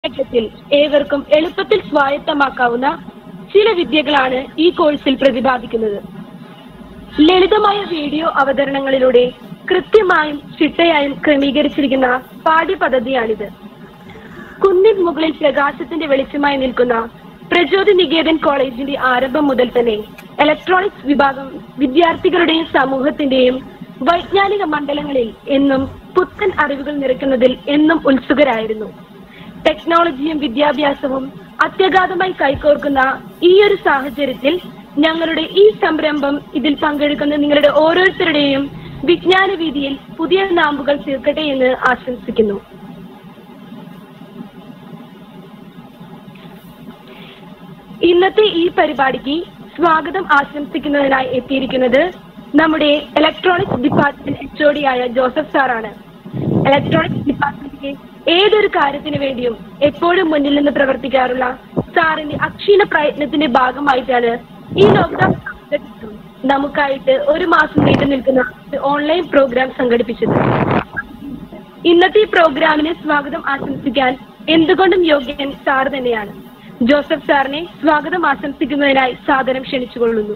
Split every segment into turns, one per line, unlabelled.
ഘട്ടത്തിൽ ഏവർക്കും എളുപ്പത്തിൽ സ്വായത്തമാക്കാവുന്ന ചില വിദ്യകളാണ് ഈ കോഴ്സിൽ പ്രതിപാദിക്കുന്നത് ലളിതമായ വീഡിയോ അവതരണങ്ങളിലൂടെ കൃത്യമായും ചിട്ടയായും ക്രമീകരിച്ചിരിക്കുന്ന പാഠ്യപദ്ധതിയാണിത് കുന്നിൻ മുകളിൽ പ്രകാശത്തിന്റെ വെളിച്ചമായി നിൽക്കുന്ന പ്രചോദി നികേതൻ കോളേജിന്റെ ആരംഭം മുതൽ തന്നെ ഇലക്ട്രോണിക്സ് വിഭാഗം വിദ്യാർത്ഥികളുടെയും സമൂഹത്തിന്റെയും വൈജ്ഞാനിക മണ്ഡലങ്ങളിൽ എന്നും പുത്തൻ അറിവുകൾ നിറയ്ക്കുന്നതിൽ എന്നും ഉത്സുകരായിരുന്നു ടെക്നോളജിയും വിദ്യാഭ്യാസവും അത്യഗാധമായി കൈകോർക്കുന്ന ഈ ഒരു സാഹചര്യത്തിൽ ഞങ്ങളുടെ ഈ സംരംഭം ഇതിൽ പങ്കെടുക്കുന്ന നിങ്ങളുടെ ഓരോരുത്തരുടെയും വിജ്ഞാന വീതിയിൽ പുതിയ നാമ്പുകൾ തീർക്കട്ടെ എന്ന് ആശംസിക്കുന്നു ഇന്നത്തെ ഈ പരിപാടിക്ക് സ്വാഗതം ആശംസിക്കുന്നതിനായി എത്തിയിരിക്കുന്നത് നമ്മുടെ ഇലക്ട്രോണിക്സ് ഡിപ്പാർട്ട്മെന്റ് എച്ച് ആയ ജോസഫ് സാറാണ് ഇലക്ട്രോണിക്സ് ഡിപ്പാർട്ട്മെന്റിലെ ഏതൊരു കാര്യത്തിന് വേണ്ടിയും എപ്പോഴും മുന്നിൽ നിന്ന് പ്രവർത്തിക്കാറുള്ള സാറിന്റെ അക്ഷീണ പ്രയത്നത്തിന്റെ ഭാഗമായിട്ടാണ് ഈ ലോക്ക്ഡൌൺ കാലഘട്ടത്തിലും നമുക്കായിട്ട് ഒരു മാസം നീണ്ടു നിൽക്കുന്ന ഒരു ഓൺലൈൻ പ്രോഗ്രാം സംഘടിപ്പിച്ചത് ഇന്നത്തെ ഈ പ്രോഗ്രാമിന് സ്വാഗതം ആശംസിക്കാൻ എന്തുകൊണ്ടും യോഗ്യൻ സാർ തന്നെയാണ് ജോസഫ് സാറിനെ സ്വാഗതം ആശംസിക്കുന്നതിനായി സാദരം ക്ഷണിച്ചുകൊള്ളുന്നു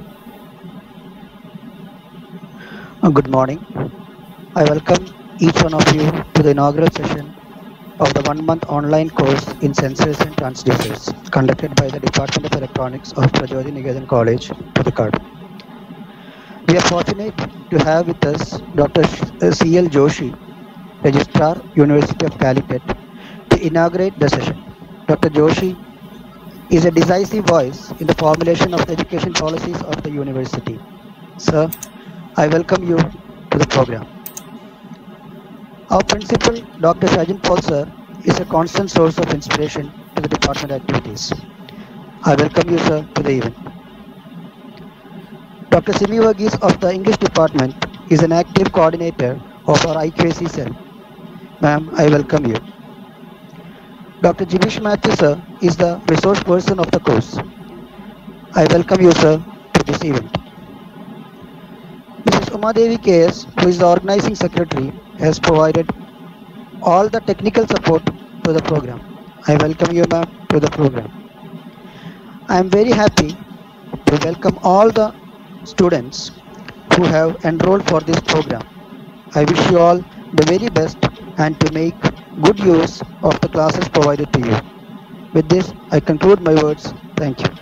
Uh, Good morning. I welcome each one of you to the inaugural session of the one-month online course in Sensors and Transducers conducted by the Department of Electronics of Prajodi Nigetan College, Pudukad. We are fortunate to have with us Dr. Sh- uh, C.L. Joshi, Registrar, University of Calicut, to inaugurate the session. Dr. Joshi is a decisive voice in the formulation of the education policies of the university. Sir, I welcome you to the program. Our principal, Dr. Shajan Paul sir, is a constant source of inspiration to the department activities. I welcome you, sir, to the event. Dr. Simi Verghese of the English department is an active coordinator of our IQAC cell. Ma'am, I welcome you. Dr. Jimish Matthew, sir, is the resource person of the course. I welcome you, sir, to this event. Mrs. Umadevi KS, who is the organizing secretary, has provided all the technical support to the program. I welcome you, ma'am, to the program. I am very happy to welcome all the students who have enrolled for this program. I wish you all the very best and to make good use of the classes provided to you. With this, I conclude my words. Thank you.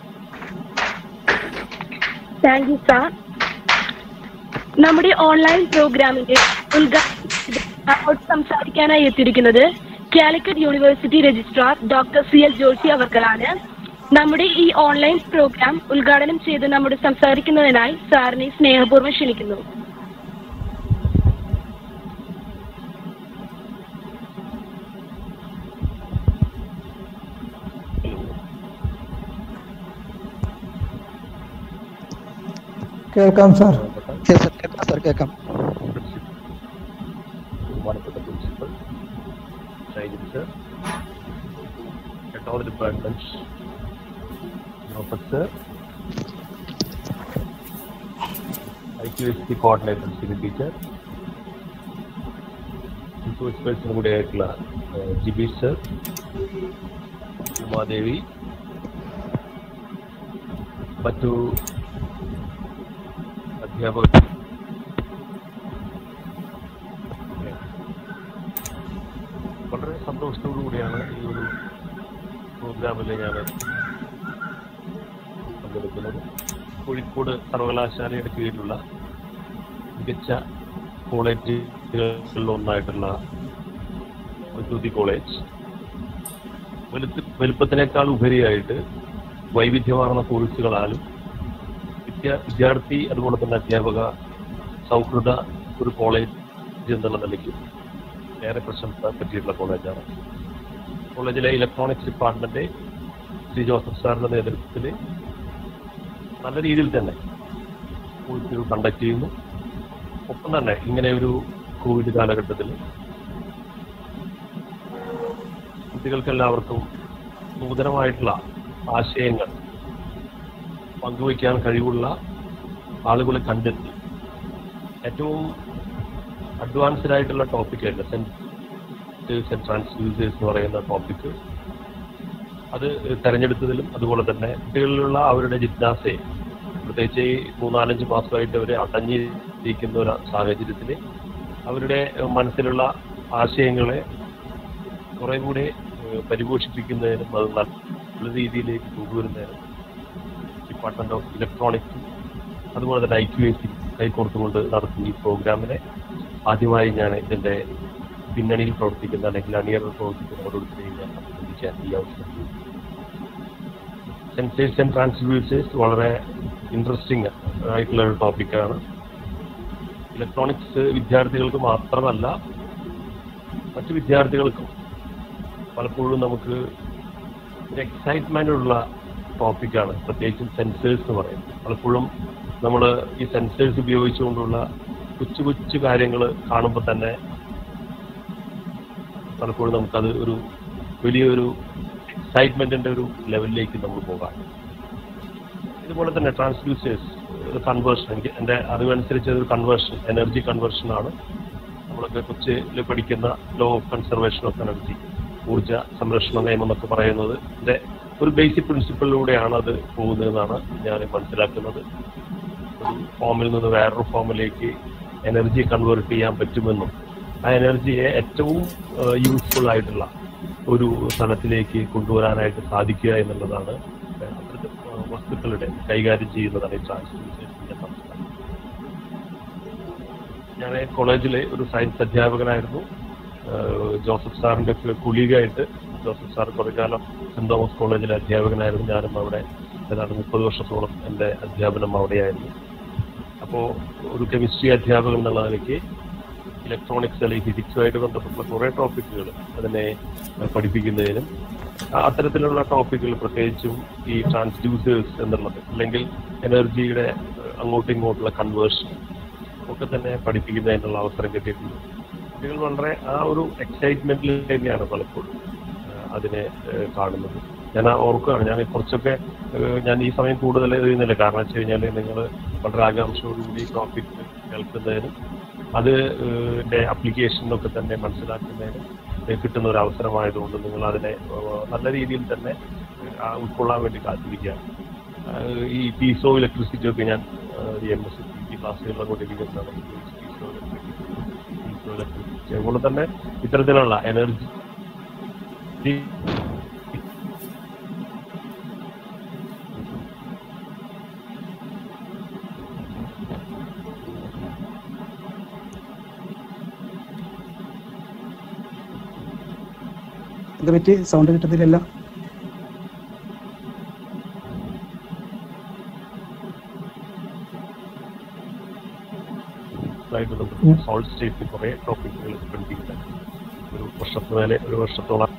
Thank you sir നമ്മുടെ online പ്രോഗ്രാമിന്റെ ഉദ്ഘാടനം സംസാരിക്കാനായി എത്തിയിരിക്കുന്നത് Calicut university registrar doctor C L Joshi അവർകളാണ് നമ്മുടെ ഈ online programme ഉദ്ഘാടനം ചെയ്ത് നമ്മുടെ സംസാരിക്കുന്നതിനായി സാറിനെ സ്നേഹപൂർവ്വം ക്ഷണിക്കുന്നു
കേൾക്കാം sir
Yes, sir. Kekam, sir. Kekam.
ബഹുമാനപ്പെട്ട principal Shaijin sir head of department professor I Q S C coordinator Sini teacher resource person കൂടെ ആയിട്ടുള്ള ഏഹ്, ജിബീഷ് സർ ഉമാദേവി മറ്റു അധ്യാപകർ വളരെ സന്തോഷത്തോടു കൂടിയാണ് ഈ ഒരു പ്രോഗ്രാമിൽ ഞാൻ പങ്കെടുക്കുന്നത് കോഴിക്കോട് സർവകലാശാലയുടെ കീഴിലുള്ള മികച്ച കോളേജുകളിൽ ഒന്നായിട്ടുള്ള ജ്യോതി കോളേജ് വലുത്ത് വലുപ്പത്തിനേക്കാൾ ഉപരിയായിട്ട് വൈവിധ്യമാർന്ന കോഴ്സുകളാലും വിദ്യാ വിദ്യാർത്ഥി അതുപോലെ തന്നെ അധ്യാപക സൗഹൃദ ഒരു കോളേജ് എന്നുള്ള നിലയ്ക്ക് ഏറെ പ്രശംസ പറ്റിയിട്ടുള്ള കോളേജാണ് കോളേജിലെ ഇലക്ട്രോണിക്സ് ഡിപ്പാർട്ട്മെന്റ് ശ്രീ ജോസഫ് സാറിന്റെ നേതൃത്വത്തിൽ നല്ല രീതിയിൽ തന്നെ കോഴ്സുകൾ കണ്ടക്ട് ചെയ്യുന്നു ഒപ്പം തന്നെ ഇങ്ങനെ ഒരു കോവിഡ് കാലഘട്ടത്തിൽ കുട്ടികൾക്കെല്ലാവർക്കും നൂതനമായിട്ടുള്ള ആശയങ്ങൾ പങ്കുവയ്ക്കാൻ കഴിവുള്ള ആളുകളെ കണ്ടെത്തി ഏറ്റവും അഡ്വാൻസ്ഡ് ആയിട്ടുള്ള ടോപ്പിക്കായിട്ടുള്ള സെൻ സെൻസേഴ്സ് ആൻഡ് ട്രാൻസ്ഡ്യൂസേഴ്സ് എന്ന് പറയുന്ന ടോപ്പിക്ക് അത് തെരഞ്ഞെടുത്തതിലും അതുപോലെ തന്നെ കുട്ടികളിലുള്ള അവരുടെ ജിജ്ഞാസയെ പ്രത്യേകിച്ച് ഈ മൂന്നാലഞ്ച് മാസമായിട്ട് അവർ അടഞ്ഞിരിക്കുന്ന ഒരു സാഹചര്യത്തിൽ അവരുടെ മനസ്സിലുള്ള ആശയങ്ങളെ കുറെ കൂടെ ഏഹ്, പരിപോഷിപ്പിക്കുന്നതിനും അത് നല്ല രീതിയിലേക്ക് കൊണ്ടുവരുന്നതിനും ഡിപ്പാർട്ട്മെന്റ് ഓഫ് ഇലക്ട്രോണിക്സും അതുപോലെ തന്നെ ഐ ക്യു എസ് സി കൈകോർത്തുകൊണ്ട് നടത്തുന്ന ഈ പ്രോഗ്രാമിനെ ആദ്യമായി ഞാൻ ഇതിന്റെ പിന്നണിയിൽ പ്രവർത്തിക്കുന്ന അല്ലെങ്കിൽ അണിയറിൽ പ്രവർത്തിക്കുന്ന ഓരോരുത്തരെയും ഞാൻ അഭിനന്ദിക്കാൻ ഈ അവസരം സെൻസേഴ്സ് ആൻഡ് ട്രാൻസ്ഡ്യൂസേഴ്സ് വളരെ ഇൻട്രസ്റ്റിംഗ് ആയിട്ടുള്ള ഒരു ടോപ്പിക്കാണ് ഇലക്ട്രോണിക്സ് വിദ്യാർത്ഥികൾക്ക് മാത്രമല്ല മറ്റു വിദ്യാർത്ഥികൾക്കും പലപ്പോഴും നമുക്ക് ഒരു എക്സൈറ്റ്മെന്റ് ഉള്ള ടോപ്പിക്കാണ് പ്രത്യേകിച്ചും സെൻസേഴ്സ് എന്ന് പറയുന്നത് പലപ്പോഴും നമ്മൾ ഈ സെൻസേഴ്സ് ഉപയോഗിച്ചുകൊണ്ടുള്ള കൊച്ചു കൊച്ചു കാര്യങ്ങൾ കാണുമ്പോൾ തന്നെ പലപ്പോഴും നമുക്കത് ഒരു വലിയൊരു എക്സൈറ്റ്മെന്റിന്റെ ഒരു ലെവലിലേക്ക് നമ്മൾ പോകാം ഇതുപോലെ തന്നെ ട്രാൻസ്ഡ്യൂസേഴ്സ് ഒരു കൺവേർഷൻ എനിക്ക് എൻ്റെ അറിവനുസരിച്ച് ഒരു കൺവേർഷൻ എനർജി കൺവേർഷൻ ആണ് നമ്മളൊക്കെ കൊച്ചിൽ പഠിക്കുന്ന law of conservation of energy ഊർജ സംരക്ഷണ നിയമം എന്നൊക്കെ പറയുന്നത് ഇതിന്റെ ഒരു ബേസിക് പ്രിൻസിപ്പിളിലൂടെയാണ് അത് പോകുന്നതെന്നാണ് ഞാൻ മനസ്സിലാക്കുന്നത് ഒരു ഫോമിൽ നിന്ന് വേറൊരു ഫോമിലേക്ക് എനർജി കൺവേർട്ട് ചെയ്യാൻ പറ്റുമെന്നും ആ എനർജിയെ ഏറ്റവും യൂസ്ഫുൾ ആയിട്ടുള്ള ഒരു സ്ഥലത്തിലേക്ക് കൊണ്ടുവരാനായിട്ട് സാധിക്കുക എന്നുള്ളതാണ് അത്തരത്തിൽ ഏഹ്, വസ്തുക്കളുടെ കൈകാര്യം ചെയ്യുന്നതാണ് ഈ ട്രാൻസ്മിറ്റേഷന്റെ സംസ്കാരം ഞാൻ കോളേജിലെ ഒരു സയൻസ് അധ്യാപകനായിരുന്നു ഏഹ്, ജോസഫ് സാറിന്റെ ഒക്കെ കുലീഗായിട്ട് ജോസഫ് സാർ കുറെ കാലം സെന്റ് തോമസ് കോളേജിലെ അധ്യാപകനായിരുന്നു ഞാനും അവിടെ ഏതാണ്ട് മുപ്പത് വർഷത്തോളം എൻ്റെ അധ്യാപനം അവിടെയായിരുന്നു അപ്പോൾ ഒരു കെമിസ്ട്രി അധ്യാപകൻ എന്നുള്ള നിലയ്ക്ക് ഇലക്ട്രോണിക്സ് അല്ലെങ്കിൽ ഫിസിക്സുമായിട്ട് ബന്ധപ്പെട്ടുള്ള കുറേ ടോപ്പിക്കുകൾ അതിനെ ഏഹ്, പഠിപ്പിക്കുന്നതിനും ആ അത്തരത്തിലുള്ള ടോപ്പിക്കുകൾ പ്രത്യേകിച്ചും ഈ ട്രാൻസ്ഡ്യൂസേഴ്സ് എന്നുള്ളത് അല്ലെങ്കിൽ എനർജിയുടെ ഏഹ്, അങ്ങോട്ടും ഇങ്ങോട്ടുള്ള കൺവേർഷൻ ഒക്കെ തന്നെ പഠിപ്പിക്കുന്നതിനുള്ള അവസരം കിട്ടിയിട്ടുണ്ട് കുട്ടികൾ വളരെ ആ ഒരു എക്സൈറ്റ്മെന്റിൽ തന്നെയാണ് പലപ്പോഴും ഏഹ്, അതിനെ ഏഹ്, കാണുന്നത് ഞാൻ ആ ഓർക്കുകയാണ് ഞാൻ കുറച്ചൊക്കെ ഏഹ്, ഞാൻ ഈ സമയം കൂടുതൽ എഴുതുന്നില്ല കാരണം വെച്ച് കഴിഞ്ഞാൽ നിങ്ങൾ വളരെ ആകാംക്ഷയോടുകൂടി ടോപ്പിക് കേൾക്കുന്നതിനും അത് ന്റെ അപ്ലിക്കേഷനൊക്കെ തന്നെ മനസ്സിലാക്കുന്നതിനും ഏഹ്, കിട്ടുന്ന ഒരു അവസരമായതുകൊണ്ട് നിങ്ങൾ അതിനെ ഏഹ്, നല്ല രീതിയിൽ തന്നെ ഏഹ്, ആ ഉൾക്കൊള്ളാൻ വേണ്ടി കാത്തിരിക്കുകയാണ് ആഹ് ഈ പീസോ ഇലക്ട്രിസിറ്റി ഒക്കെ ഞാൻ എം എസ് സി ക്ലാസ്സുകളിലൊക്കെ കൊണ്ടിരിക്കുന്നതാണ് പീസോ ഇലക്ട്രിസിറ്റി പീസോ ഇലക്ട്രിസിറ്റി അതുപോലെ തന്നെ ഇത്തരത്തിലുള്ള എനർജി
ഇത് പറ്റി സൗണ്ട് കിട്ടത്തില്ലല്ലോ
ആയിട്ട് സോൾവ് സ്റ്റേറ്റിൽ കുറെ ടോപ്പിക്കുകൾ പഠിപ്പിക്കുന്നത് ഒരു വർഷത്തിന് മേലെ ഒരു വർഷത്തോളം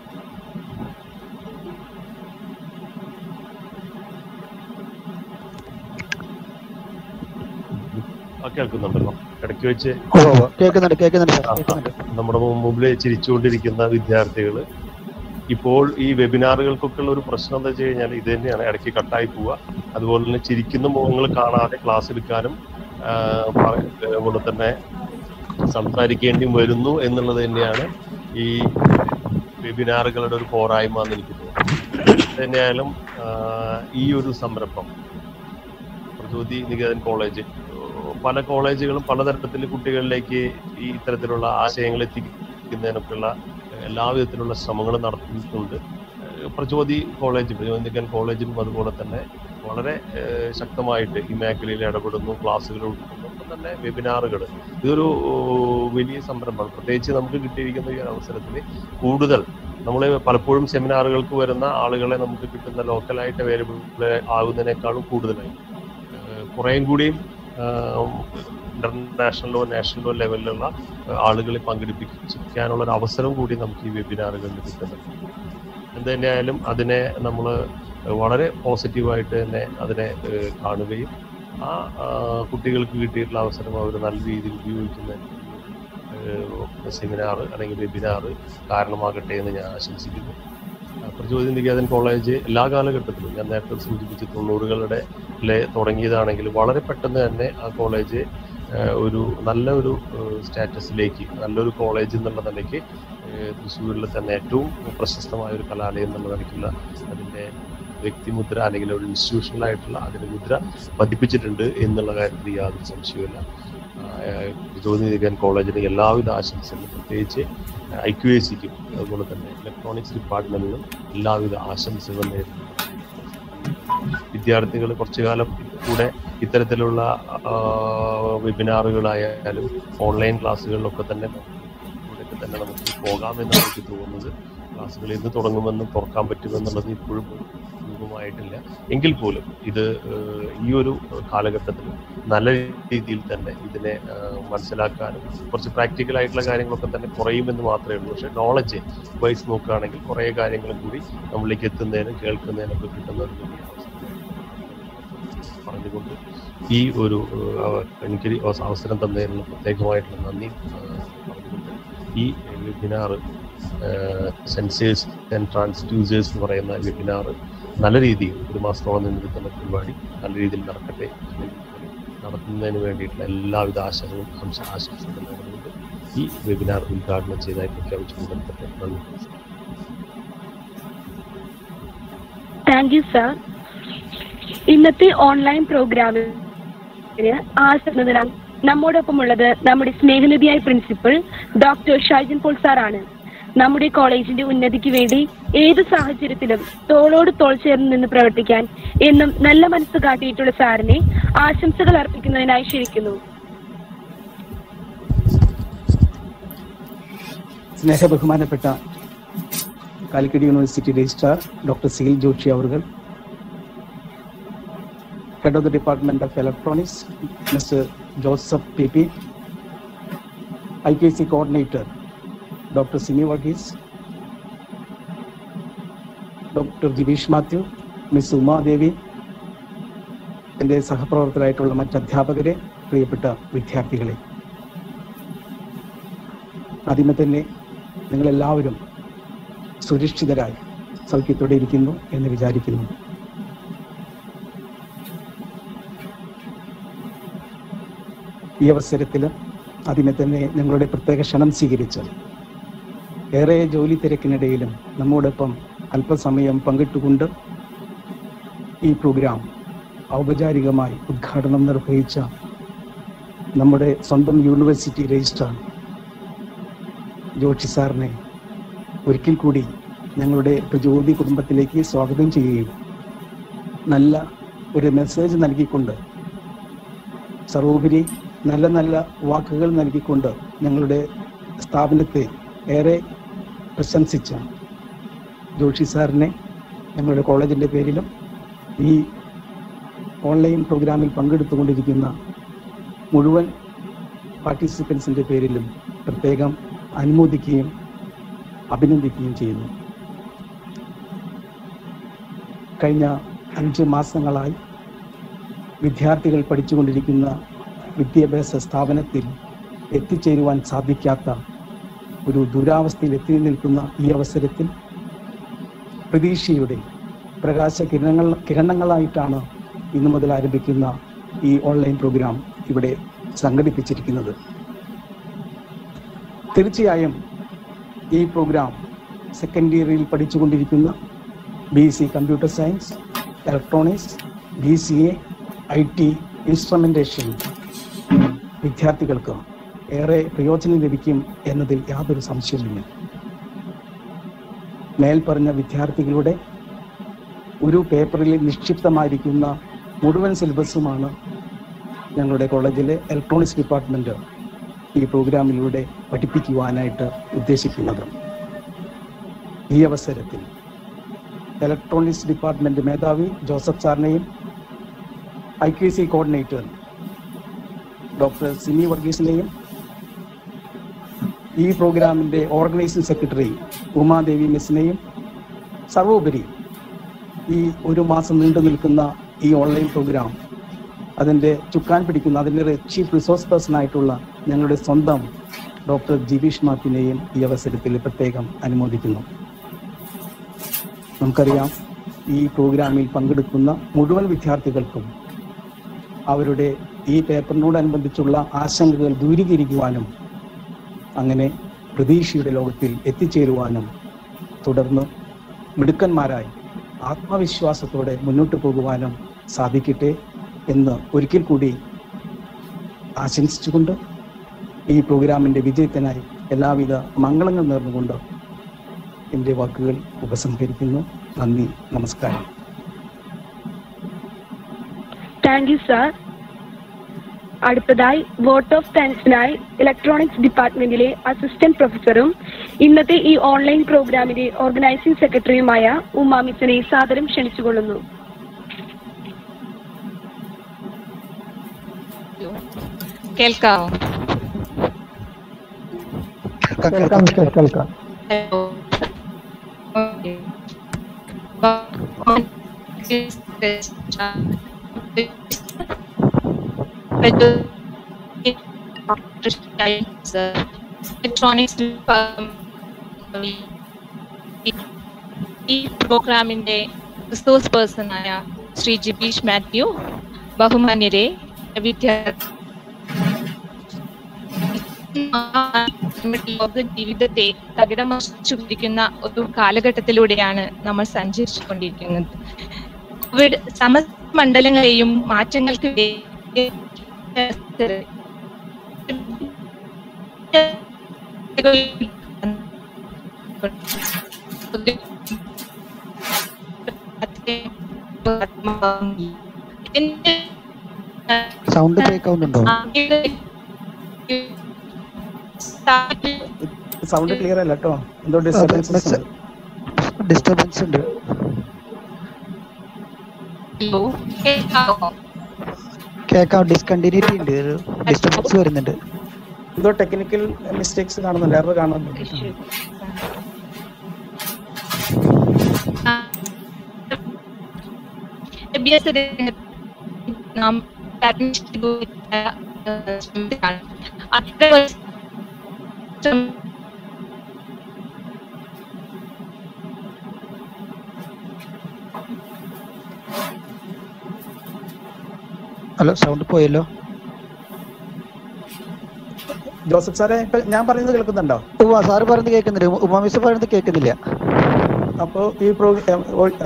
ആ, കേൾക്കുന്നുണ്ടല്ലോ ഇടയ്ക്ക് വെച്ച്
ഓ ഓ, കേൾക്കുന്നുണ്ട് കേൾക്കുന്നുണ്ട് സാർ കേൾക്കുന്നുണ്ട്
നമ്മുടെ മുമ്പിൽ ചിരിച്ചുകൊണ്ടിരിക്കുന്ന വിദ്യാർത്ഥികൾ ഇപ്പോൾ ഈ വെബിനാറുകൾക്കൊക്കെ ഉള്ള ഒരു പ്രശ്നം എന്താ വെച്ച് കഴിഞ്ഞാൽ ഇത് തന്നെയാണ് ഇടയ്ക്ക് കട്ടായി പോവുക അതുപോലെ തന്നെ ചിരിക്കുന്ന മുഖങ്ങൾ കാണാതെ ക്ലാസ് എടുക്കാനും ആ, പറ- അതുപോലെ തന്നെ സംസാരിക്കേണ്ടി വരുന്നു എന്നുള്ളത് തന്നെയാണ് ഈ വെബിനാറുകളുടെ ഒരു പോരായ്മ എന്ന് എനിക്ക് തോന്നുന്നു തന്നെയായാലും ആ, ഈ ഒരു സംരംഭം പ്രചോദി നികേതൻ കോളേജ് പല കോളേജുകളും പലതരത്തിൽ കുട്ടികളിലേക്ക് ഈ ഇത്തരത്തിലുള്ള ആശയങ്ങൾ എത്തിക്കുന്നതിനൊക്കെയുള്ള എല്ലാവിധത്തിലുള്ള ശ്രമങ്ങളും നടത്തുന്നുണ്ട് ഏഹ് പ്രചോദി കോളേജ് പ്രചോദി നികേതൻ കോളേജിലും അതുപോലെ തന്നെ വളരെ ഏഹ് ശക്തമായിട്ട് ഈ മേഖലയിൽ ഇടപെടുന്നു ക്ലാസ്സുകൾ കൊടുക്കുന്നു ഒപ്പം തന്നെ വെബിനാറുകൾ ഇതൊരു ഏഹ് വലിയ സംരംഭമാണ് പ്രത്യേകിച്ച് നമുക്ക് കിട്ടിയിരിക്കുന്ന ഈ അവസരത്തിൽ കൂടുതൽ നമ്മൾ പലപ്പോഴും സെമിനാറുകൾക്ക് വരുന്ന ആളുകളെ നമുക്ക് കിട്ടുന്ന ലോക്കലായിട്ട് അവൈലബിൾ ആകുന്നതിനേക്കാളും കൂടുതലായി ഏഹ് കുറേയും കൂടിയും ഇന്റർനാഷണലോ നാഷണലോ ലെവലിലുള്ള ഏഹ് ആളുകളെ പങ്കെടുപ്പിക്കാനുള്ള ഒരു അവസരം കൂടി നമുക്ക് ഈ വെബിനാറുകളിൽ കിട്ടുന്നുണ്ട് എന്ത് തന്നെയായാലും അതിനെ നമ്മൾ വളരെ പോസിറ്റീവായിട്ട് തന്നെ അതിനെ ഏഹ് കാണുകയും ആ ആ, കുട്ടികൾക്ക് കിട്ടിയിട്ടുള്ള അവസരം അവർ നല്ല രീതിയിൽ ഉപയോഗിക്കുന്നതിന് സെമിനാർ അല്ലെങ്കിൽ വെബിനാർ കാരണമാകട്ടെ എന്ന് ഞാൻ ആശംസിക്കുന്നു ആ, പ്രചോദന നികേതൻ കോളേജ് എല്ലാ കാലഘട്ടത്തിലും ഞാൻ നേരത്തെ സൂചിപ്പിച്ച തൊണ്ണൂറുകളുടെ ലെ തുടങ്ങിയതാണെങ്കിൽ വളരെ പെട്ടെന്ന് തന്നെ ആ കോളേജ് ആ, ഒരു നല്ല ഒരു സ്റ്റാറ്റസിലേക്ക് നല്ലൊരു കോളേജ് എന്നുള്ള നിലയ്ക്ക് ഏഹ് തൃശ്ശൂരിലെ തന്നെ ഏറ്റവും പ്രശസ്തമായ ഒരു കലാലയം എന്നുള്ള നിലയ്ക്കുള്ള അതിൻ്റെ വ്യക്തിമുദ്ര അല്ലെങ്കിൽ ഒരു ഇൻസ്റ്റിറ്റ്യൂഷണലായിട്ടുള്ള അതിൻ്റെ മുദ്ര പതിപ്പിച്ചിട്ടുണ്ട് എന്നുള്ള കാര്യത്തിൽ യാതൊരു സംശയവുമില്ല ആഹ് ജ്യോതിനികൻ കോളേജിന് എല്ലാവിധ ആശംസകളും പ്രത്യേകിച്ച് ഐ ക്യു എ സിക്കും അതുപോലെ തന്നെ ഇലക്ട്രോണിക്സ് ഡിപ്പാർട്ട്മെന്റിനും എല്ലാവിധ ആശംസകളും നേരുന്നു വിദ്യാർത്ഥികൾ കുറച്ചു കാലം കൂടെ ഇത്തരത്തിലുള്ള വെബിനാറുകളായാലും ഓൺലൈൻ ക്ലാസ്സുകളിലൊക്കെ തന്നെ കൂടെയൊക്കെ തന്നെ നമുക്ക് പോകാമെന്നാണ് എനിക്ക് തോന്നുന്നത് ക്ലാസ്സുകൾ എന്ന് തുടങ്ങുമെന്നും തുറക്കാൻ പറ്റുമെന്നുള്ളത് ഇപ്പോഴും രൂപമായിട്ടില്ല എങ്കിൽ പോലും ഇത് ഏഹ്, ഈ ഒരു കാലഘട്ടത്തിൽ നല്ല രീതിയിൽ തന്നെ ഇതിനെ ഏഹ്, മനസ്സിലാക്കാനും കുറച്ച് പ്രാക്ടിക്കൽ ആയിട്ടുള്ള കാര്യങ്ങളൊക്കെ തന്നെ കുറയുമെന്ന് മാത്രമേ ഉള്ളൂ പക്ഷേ നോളജ് വൈസ് നോക്കുകയാണെങ്കിൽ കുറേ കാര്യങ്ങളും കൂടി നമ്മളിലേക്ക് എത്തുന്നതിനും കേൾക്കുന്നതിനും ഒക്കെ കിട്ടുന്ന ഒരു വലിയ അവസരം പറഞ്ഞുകൊണ്ട് ഈ ഒരു ഏഹ്, എനിക്ക് ഈ അവസ- അവസരം തന്നതിനുള്ള പ്രത്യേകമായിട്ടുള്ള നന്ദി ഏഹ്, പറഞ്ഞുകൊണ്ട് ഈ വെബിനാർ സെൻസേഴ്സ് ആൻഡ് ട്രാൻസ്ഡ്യൂസേഴ്സ് എന്ന് പറയുന്ന വെബിനാർ നല്ല രീതിയിൽ ഒരു മാസത്തോളം നീണ്ടു നിൽക്കുന്ന പരിപാടി നല്ല രീതിയിൽ നടക്കട്ടെ നടത്തുന്നതിന് വേണ്ടിയിട്ടുള്ള എല്ലാവിധ ആശയങ്ങളും ആശ- ആശംസകളും നേർന്നുകൊണ്ട് ഈ വെബിനാർ ഉദ്ഘാടനം ചെയ്തതായി പ്രഖ്യാപിച്ചുകൊണ്ട് നിർത്തട്ടെ നന്ദി
താങ്ക് യു സർ ഇന്നത്തെ ഓൺലൈൻ പ്രോഗ്രാമിന് ആശംസതിനായി നമ്മോടൊപ്പമുള്ളത് നമ്മുടെ സ്നേഹനിധിയായ പ്രിൻസിപ്പൽ ഡോക്ടർ ഷൈജൻ പോൾ സാറാണ് നമ്മുടെ കോളേജിന്റെ ഉന്നതിക്ക് വേണ്ടി ഏത് സാഹചര്യത്തിലും തോളോട് തോൾ ചേർന്ന് നിന്ന് പ്രവർത്തിക്കാൻ എന്നും നല്ല മനസ്സ് കാട്ടിയിട്ടുള്ള സാറിനെ ആശംസകൾ അർപ്പിക്കുന്നതിനായി ക്ഷണിക്കുന്നു
സ്നേഹബഹുമാനപ്പെട്ട കാലിക്കറ്റ് യൂണിവേഴ്സിറ്റി രജിസ്ട്രാർ ഡോക്ടർ സിൽ ജോഷി അവർ head of the department of electronics mister Joseph P P I K C coordinator doctor Sini Varghese doctor Jibeesh Mathew miss Umadevi എൻ്റെ സഹപ്രവർത്തകരായിട്ടുള്ള മറ്റ് അധ്യാപകരെ പ്രിയപ്പെട്ട വിദ്യാർത്ഥികളെ ആദ്യമേ തന്നെ നിങ്ങളെല്ലാവരും സുരക്ഷിതരായി സൗഖ്യത്തോടെ ഇരിക്കുന്നു എന്ന് വിചാരിക്കുന്നു ഈ അവസരത്തിൽ ആദ്യമേ തന്നെ നിങ്ങളുടെ പ്രത്യേക ക്ഷണം സ്വീകരിച്ച് ഏറെ ജോലി തിരക്കിനിടയിലും നമ്മോടൊപ്പം അല്പസമയം പങ്കിട്ടുകൊണ്ട് ഈ പ്രോഗ്രാം ഔപചാരികമായി ഉദ്ഘാടനം നിർവഹിച്ച നമ്മുടെ സ്വന്തം യൂണിവേഴ്സിറ്റി രജിസ്ട്രാർ ജോഷി സാറിനെ ഒരിക്കൽ കൂടി ഞങ്ങളുടെ പ്രചോദി കുടുംബത്തിലേക്ക് സ്വാഗതം ചെയ്യുകയും നല്ല ഒരു മെസ്സേജ് നൽകിക്കൊണ്ട് സർവോപരി നല്ല നല്ല വാക്കുകൾ നൽകിക്കൊണ്ട് ഞങ്ങളുടെ സ്ഥാപനത്തെ ഏറെ പ്രശംസിച്ച ജോഷി സാറിനെ ഞങ്ങളുടെ കോളേജിൻ്റെ പേരിലും ഈ ഓൺലൈൻ പ്രോഗ്രാമിൽ പങ്കെടുത്തുകൊണ്ടിരിക്കുന്ന മുഴുവൻ പാർട്ടിസിപ്പൻസിൻ്റെ പേരിലും പ്രത്യേകം അനുമോദിക്കുകയും അഭിനന്ദിക്കുകയും ചെയ്യുന്നു കഴിഞ്ഞ അഞ്ച് മാസങ്ങളായി വിദ്യാർത്ഥികൾ പഠിച്ചുകൊണ്ടിരിക്കുന്ന വിദ്യാഭ്യാസ സ്ഥാപനത്തിൽ എത്തിച്ചേരുവാൻ സാധിക്കാത്ത ഒരു ദുരാവസ്ഥയിൽ എത്തി നിൽക്കുന്ന ഈ അവസരത്തിൽ പ്രതീക്ഷയുടെ പ്രകാശ കിരണങ്ങൾ കിരണങ്ങളായിട്ടാണ് ഇന്നു മുതൽ ആരംഭിക്കുന്ന ഈ ഓൺലൈൻ പ്രോഗ്രാം ഇവിടെ സംഘടിപ്പിച്ചിരിക്കുന്നത് തീർച്ചയായും ഈ പ്രോഗ്രാം സെക്കൻഡ് ഇയറിൽ പഠിച്ചുകൊണ്ടിരിക്കുന്ന B C computer science electronics B C A I T instrumentation വിദ്യാർത്ഥികൾക്ക് ഏറെ പ്രയോജനം ലഭിക്കും എന്നതിൽ യാതൊരു സംശയവുമില്ല മേൽപ്പറഞ്ഞ വിദ്യാർത്ഥികളുടെ ഒരു പേപ്പറിൽ നിക്ഷിപ്തമായിരിക്കുന്ന മുഴുവൻ സിലബസുമാണ് ഞങ്ങളുടെ കോളേജിലെ ഇലക്ട്രോണിക്സ് ഡിപ്പാർട്ട്മെൻറ്റ് ഈ പ്രോഗ്രാമിലൂടെ പഠിപ്പിക്കുവാനായിട്ട് ഉദ്ദേശിക്കുന്നത് ഈ അവസരത്തിൽ ഇലക്ട്രോണിക്സ് ഡിപ്പാർട്ട്മെന്റ് മേധാവി ജോസഫ് സാറിനെയും I Q C coordinator doctor Sini വർഗീസിനെയും ഈ പ്രോഗ്രാമിന്റെ ഓർഗനൈസിംഗ് സെക്രട്ടറി ഉമാദേവി മിസ്സിനെയും സർവോപരി ഈ ഒരു മാസം നീണ്ടു നിൽക്കുന്ന ഈ ഓൺലൈൻ പ്രോഗ്രാം അതിൻ്റെ ചുക്കാൻ പിടിക്കുന്ന അതിൻ്റെ ചീഫ് റിസോഴ്സ് പേഴ്സൺ ആയിട്ടുള്ള ഞങ്ങളുടെ സ്വന്തം ഡോക്ടർ ജിബീഷ് മാത്തിനെയും ഈ അവസരത്തിൽ പ്രത്യേകം അനുമോദിക്കുന്നു നമുക്കറിയാം ഈ പ്രോഗ്രാമിൽ പങ്കെടുക്കുന്ന മുഴുവൻ വിദ്യാർത്ഥികൾക്കും അവരുടെ ഈ പേപ്പറിനോടനുബന്ധിച്ചുള്ള ആശങ്കകൾ ദൂരീകരിക്കുവാനും അങ്ങനെ പ്രതീക്ഷയുടെ ലോകത്തിൽ എത്തിച്ചേരുവാനും തുടർന്ന് മിടുക്കന്മാരായി ആത്മവിശ്വാസത്തോടെ മുന്നോട്ട് പോകുവാനും സാധിക്കട്ടെ എന്ന് ഒരിക്കൽ കൂടി ആശംസിച്ചുകൊണ്ട് ഈ പ്രോഗ്രാമിൻ്റെ വിജയത്തിനായി എല്ലാവിധ മംഗളങ്ങൾ നേർന്നുകൊണ്ട് എൻ്റെ വാക്കുകൾ ഉപസംഹരിക്കുന്നു നന്ദി നമസ്കാരം
താങ്ക് യു സാർ അടുത്തതായി വോട്ട് ഓഫ് താങ്ക്സിനായി ഇലക്ട്രോണിക്സ് ഡിപ്പാർട്ട്മെന്റിലെ അസിസ്റ്റന്റ് പ്രൊഫസറും ഇന്നത്തെ ഈ ഓൺലൈൻ പ്രോഗ്രാമിന്റെ ഓർഗനൈസിംഗ് സെക്രട്ടറിയുമായ ഉമാ മിസിനെ സാദരം ക്ഷണിച്ചുകൊള്ളുന്നു
കേൾക്കാമോ
കേൾക്കാം കേൾക്കാം
കേൾക്കാം
ഹലോ ഓക്കേ. ഇലക്ട്രോണിക്സ് ഈ പ്രോഗ്രാമിന്റെ റിസോഴ്സ് പേഴ്സണായ ശ്രീ ജിബീഷ് മാത്യു ബഹുമാന്യരെ വിദ്യാർത്ഥി നമ്മുടെ ലോക ജീവിതത്തെ തകിടമറിച്ചുകൊണ്ടിരിക്കുന്ന ഒരു കാലഘട്ടത്തിലൂടെയാണ് നമ്മൾ സഞ്ചരിച്ചുകൊണ്ടിരിക്കുന്നത് കോവിഡ് സമസ്ത മണ്ഡലങ്ങളെയും മാറ്റങ്ങൾക്ക് വേ- ഇതിന്റെ
സൗണ്ട് ബ്രേക്ക് ആവുന്നുണ്ടോ
സൗണ്ട് ക്ലിയർ അല്ല കേട്ടോ എന്തോ ഡിസ്റ്റർബൻസസ്
ഡിസ്റ്റർബൻസ് ഉണ്ട്
ഹലോ കേൾക്കാമോ
കേൾക്കാം ഡിസ്കണ്ടിന്യൂറ്റി ഉണ്ട് ഒരു ഡിസ്റ്റർബൻസ് വരുന്നുണ്ട്
എന്തോ ടെക്നിക്കൽ മിസ്റ്റേക്സ് കാണുന്നുണ്ട് എറർ കാണുന്നുണ്ട്
വിദ്യാഭ്യാസ രംഗത്ത് നാം അഡ്മിഷൻ അത്ര വർഷം
ഹലോ സൗണ്ട് പോയല്ലോ
ജോസഫ് സാറേ ഇപ്പൊ ഞാൻ പറയുന്നത് കേൾക്കുന്നുണ്ടോ
ഉവ്വ സാറ് പറയുന്നത് കേൾക്കുന്നില്ല ഉമാ മിസ് പറയുന്നത് കേൾക്കുന്നില്ല
അപ്പോ ഈ പ്രോഗ്രാം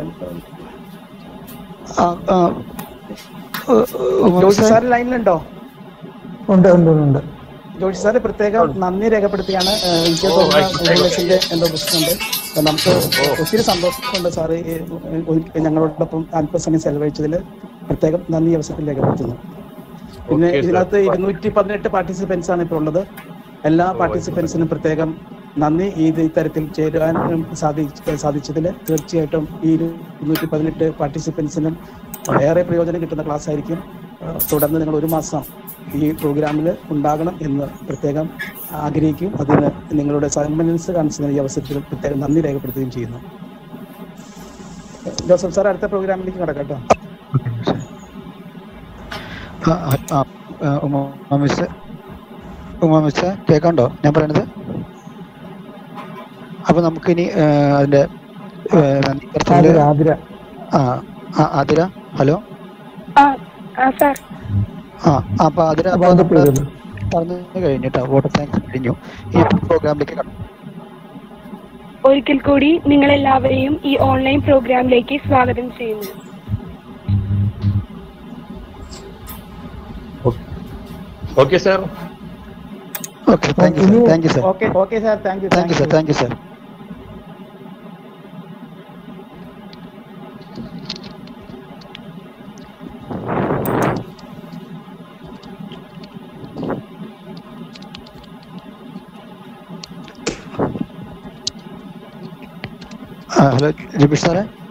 ആ, ആ, ഉ- ഉമാ
ജോഷി
മിസ്സേ,
സാർ ലൈനിലുണ്ടോ
ഉണ്ട് ഉണ്ട് ഉണ്ട്
ജോഷി സാറ് പ്രത്യേകം നന്ദി രേഖപ്പെടുത്തിയാണ് ഏഹ്, എനിക്ക് തോന്നുന്ന ഗൂഗിളിന്റെ എന്തോ പ്രശ്നമുണ്ട് അപ്പൊ നമുക്ക് ഒത്തിരി സന്തോഷമുണ്ട് സാറ് ഈ, ഏഹ്, ഒരിക്കൽ ഞങ്ങളോടൊപ്പം അല്പസമയം ചെലവഴിച്ചതിൽ പ്രത്യേകം നന്ദി ഈ അവസരത്തിൽ രേഖപ്പെടുത്തുന്നു പിന്നെ
Okay, sir.
ഇതിനകത്ത് ഇരുന്നൂറ്റി പതിനെട്ട് പാർട്ടിസിപ്പൻസ് ആണ് ഇപ്പോൾ ഉള്ളത് എല്ലാ പാർട്ടിസിപ്പൻസിനും പ്രത്യേകം നന്ദി ഈ ഇത് ഇത്തരത്തിൽ ചേരാൻ സാധിച്ച സാധിച്ചതിൽ തീർച്ചയായിട്ടും ഈ ഇരുന്നൂറ്റി പതിനെട്ട് പാർട്ടിസിപ്പൻസിനും ഏറെ പ്രയോജനം കിട്ടുന്ന ക്ലാസ് ആയിരിക്കും ആ, തുടർന്ന് നിങ്ങൾ ഒരു മാസം ഈ പ്രോഗ്രാമിൽ ഉണ്ടാകണം എന്ന് പ്രത്യേകം ആഗ്രഹിക്കും അതിന് നിങ്ങളുടെ സന്മനസ് കാണിച്ചതിന് ഈ അവസരത്തിൽ പ്രത്യേകം നന്ദി രേഖപ്പെടുത്തുകയും ചെയ്യുന്നു ജോസഫ് സാർ അടുത്ത പ്രോഗ്രാമിലേക്ക് കടക്കാം കേട്ടോ
ആ, ആ, ആ, ആ, ഉമാ മിസ് ഉമാ മിസ് കേൾക്കാണ്ടോ ഞാൻ പറയണത് അപ്പൊ നമുക്കിനി ആ, അതിന്റെ ആ, നന്ദി പറച്ചില്
ആതിര ആതിര
ആ ആ, ആതിര ഹലോ
ആ ആ സാർ
ആ അപ്പൊ അതിന്
അപ്പൊ അത് പേര്
പറഞ്ഞു കഴിഞ്ഞിട്ടോ വോട്ട് താങ്ക്സ് കഴിഞ്ഞു ഈ പ്രോഗ്രാമിലേക്ക് കട-
ഒരിക്കൽ കൂടി നിങ്ങളെല്ലാവരെയും ഈ ഓൺലൈൻ പ്രോഗ്രാമിലേക്ക് സ്വാഗതം ചെയ്യുന്നു
okay sir
okay thank you sir thank you sir
okay okay sir thank you
thank you sir thank you sir hello Rabeesh സാറേ